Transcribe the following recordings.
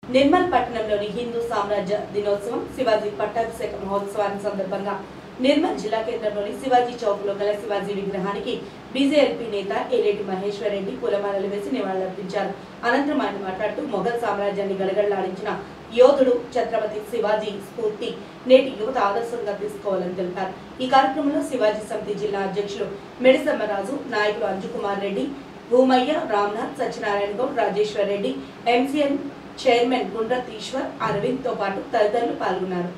నిర్మల్ పట్టణంలోని హిందూ సామ్రాజ్య దినోత్సవం శివాజీ పట్టాభిషేక మహోత్సవాన్ని సందర్భంగా నిర్మల్ జిల్లా కేంద్రంలోని శివాజీ చౌక్ లో గల శివాజీ విగ్రహానికి బీజేపీ నేత ఏలేటి మహేశ్వర్ రెడ్డి పూలమాలలు వేసి నివాళులర్పించారు అనంతరం ఆయన మాట్లాడుతూ మొఘల్ సామ్రాజ్యాన్ని గడగడలాడించిన యోధుడు ఛత్రపతి శివాజీ స్ఫూర్తి నేటి యువత ఆదర్శంగా తీసుకోవాలని తెలిపారు ఈ కార్యక్రమంలో శివాజీ సమితి జిల్లా అధ్యక్షులు మెడిసమ్మరాజు నాయకులు అంజుకుమార్ రెడ్డి భూమయ్య రామ్నాథ్ సత్యనారాయణ గౌడ్ రాజేశ్వర్ రెడ్డి ఎంసీఎన్ చైర్మన్ గుండ్రత్ ఈశ్వర్ అరవింద్ తో పాటు తదితరులు పాల్గొన్నారు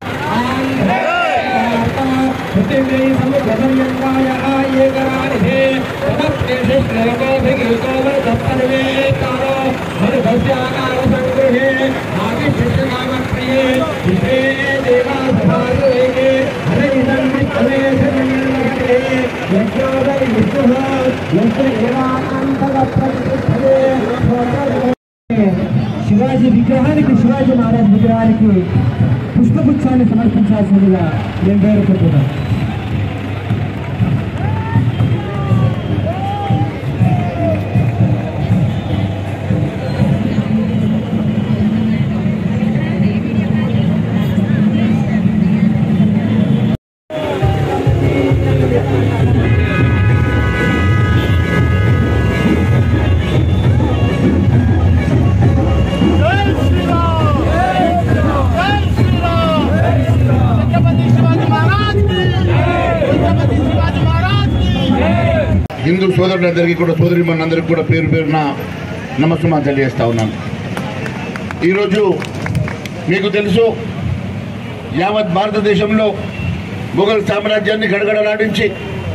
శివాజీ విగ్రహానికి శివాజీ మహారాజ్ విగ్రహానికి పుష్పగుచ్చాన్ని సమర్పించాల్సిందిగా నేను వేడుకుంటున్నాను జై శ్రీరామ్ జై శ్రీరామ్ జై శ్రీరామ్ ఛత్రపతి శివాజీ మహారాజ్ కి ఛత్రపతి శివాజీ మహారాజ్ కి హిందూ సోదరులందరికీ కూడా సోదరి మనందరికీ కూడా పేరు పేరున నమస్సుమా తెలియజేస్తా ఉన్నాను ఈరోజు మీకు తెలుసు యావత్ భారతదేశంలో మొఘల్ సామ్రాజ్యాన్ని గడగడలాడించి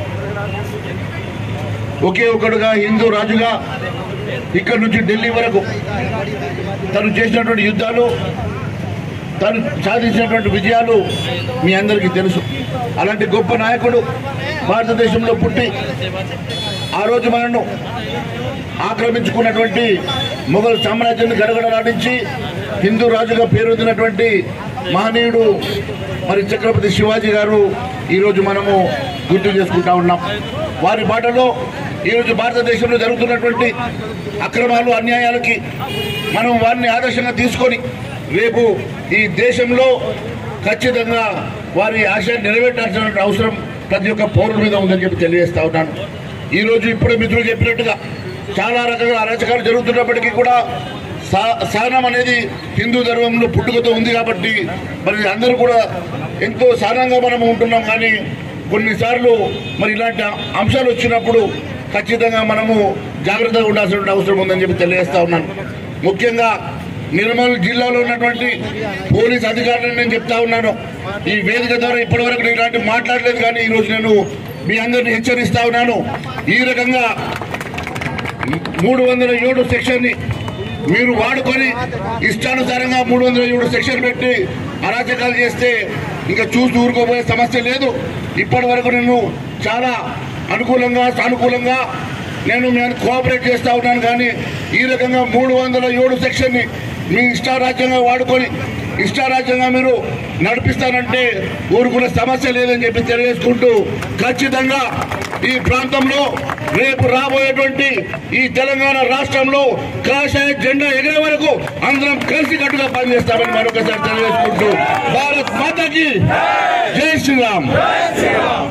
ఒకే ఒకడుగా హిందూ రాజుగా ఇక్కడి నుంచి ఢిల్లీ వరకు తను చేసినటువంటి యుద్ధాలు తను సాధించినటువంటి విజయాలు మీ అందరికీ తెలుసు అలాంటి గొప్ప నాయకుడు భారతదేశంలో పుట్టి ఆ రోజు మనను ఆక్రమించుకున్నటువంటి మొఘల్ సామ్రాజ్యాన్ని గడగడలాడించి హిందూ రాజుగా పేరొందినటువంటి మహనీయుడు మరి ఛత్రపతి శివాజీ గారు ఈరోజు మనము గుర్తు చేసుకుంటా ఉన్నాం వారి బాటలో ఈరోజు భారతదేశంలో జరుగుతున్నటువంటి అక్రమాలు అన్యాయాలకి మనం వారిని ఆదర్శంగా తీసుకొని రేపు ఈ దేశంలో ఖచ్చితంగా వారి ఆశయాన్ని నెరవేర్చాల్సిన అవసరం ప్రతి ఒక్క పౌరుల మీద ఉందని చెప్పి తెలియజేస్తా ఉన్నాను ఈ రోజు ఇప్పుడే మిత్రులు చెప్పినట్టుగా చాలా రకాల అరాచకాలు జరుగుతున్నప్పటికీ కూడా సా- సహనం అనేది హిందూ ధర్మంలో పుట్టుకతో ఉంది కాబట్టి మరి అందరూ కూడా ఎంతో సహనంగా మనం ఉంటున్నాం కానీ కొన్నిసార్లు మరి ఇలాంటి అంశాలు వచ్చినప్పుడు ఖచ్చితంగా మనము జాగ్రత్తగా ఉండాల్సిన అవసరం ఉందని చెప్పి తెలియజేస్తా ఉన్నాను ముఖ్యంగా నిర్మల్ జిల్లాలో ఉన్నటువంటి పోలీస్ అధికారులను నేను చెప్తా ఉన్నాను ఈ వేదిక ద్వారా ఇప్పటివరకు నేను ఇలాంటి మాట్లాడలేదు కానీ ఈరోజు నేను మీ అందరిని హెచ్చరిస్తా ఉన్నాను ఈ రకంగా మూడు వందల ఏడు సెక్షన్ ని మీరు వాడుకొని ఇష్టానుసారంగా మూడు వందల ఏడు సెక్షన్ పెట్టి అరాచకాలు చేస్తే ఇంకా చూసి ఊరుకోబోయే సమస్య లేదు ఇప్పటి వరకు నేను చాలా అనుకూలంగా సానుకూలంగా నేను నేను కోఆపరేట్ చేస్తా ఉన్నాను కానీ ఈ రకంగా మూడు వందల ఏడు సెక్షన్ ని మీ ఇష్టారాజ్యంగా వాడుకొని ఇష్టారాజ్యంగా మీరు నడిపిస్తానంటే ఊరుకునే సమస్య లేదని చెప్పి తెలియజేసుకుంటూ ఖచ్చితంగా ఈ ప్రాంతంలో రేపు రాబోయేటువంటి ఈ తెలంగాణ రాష్ట్రంలో కాషాయ జెండా ఎగిరే వరకు అందరం కలిసి కట్టుగా పనిచేస్తామని మరొకసారి తెలియజేసుకుంటూ భారత్ మాతకి జై శ్రీరామ్